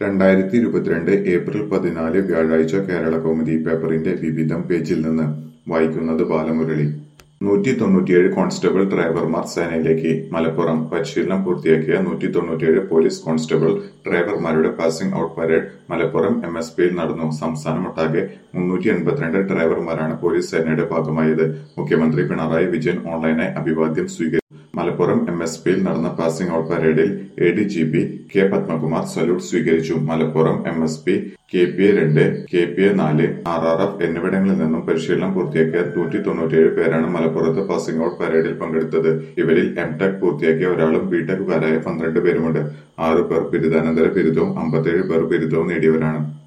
രണ്ടായിരത്തി ഇരുപത്തിരണ്ട് ഏപ്രിൽ പതിനാല് വ്യാഴാഴ്ച കേരളകൗമുദി പേപ്പറിന്റെ വിവിധം പേജിൽ നിന്ന് വായിക്കുന്നത് ബാലമുരളി നൂറ്റി തൊണ്ണൂറ്റിയേഴ് കോൺസ്റ്റബിൾ ഡ്രൈവർമാർ സേനയിലേക്ക് മലപ്പുറം പരിശീലനം പൂർത്തിയാക്കിയ നൂറ്റി തൊണ്ണൂറ്റിയേഴ് പോലീസ് കോൺസ്റ്റബിൾ ഡ്രൈവർമാരുടെ passing out parade Malappuram M S പിയിൽ നടന്നു സംസ്ഥാനമൊട്ടാകെ മുന്നൂറ്റി എൺപത്തിരണ്ട് ഡ്രൈവർമാരാണ് പോലീസ് സേനയുടെ ഭാഗമായത് മുഖ്യമന്ത്രി പിണറായി വിജയൻ ഓൺലൈനായി അഭിവാദ്യം സ്വീകരിച്ചു മലപ്പുറം എം എസ് പിയിൽ നടന്ന പാസിംഗ് ഔട്ട് പരേഡിൽ A D G P K Padmakumar salute സ്വീകരിച്ചു Malappuram M S P K P A രണ്ട് കെ പി എ നാല് ആർ ആർ എഫ് എന്നിവിടങ്ങളിൽ നിന്നും പരിശീലനം പൂർത്തിയാക്കിയ നൂറ്റി തൊണ്ണൂറ്റിയേഴ് പേരാണ് മലപ്പുറത്ത് പാസിംഗ് ഔട്ട് പരേഡിൽ പങ്കെടുത്തത് ഇവരിൽ എം ടെക് പൂർത്തിയാക്കിയ ഒരാളും ബിടെക്കുകാരായ പന്ത്രണ്ട് പേരുമുണ്ട് ആറു പേർ ബിരുദാനന്തര ബിരുദവും അമ്പത്തേഴ് പേർ ബിരുദവും നേടിയവരാണ്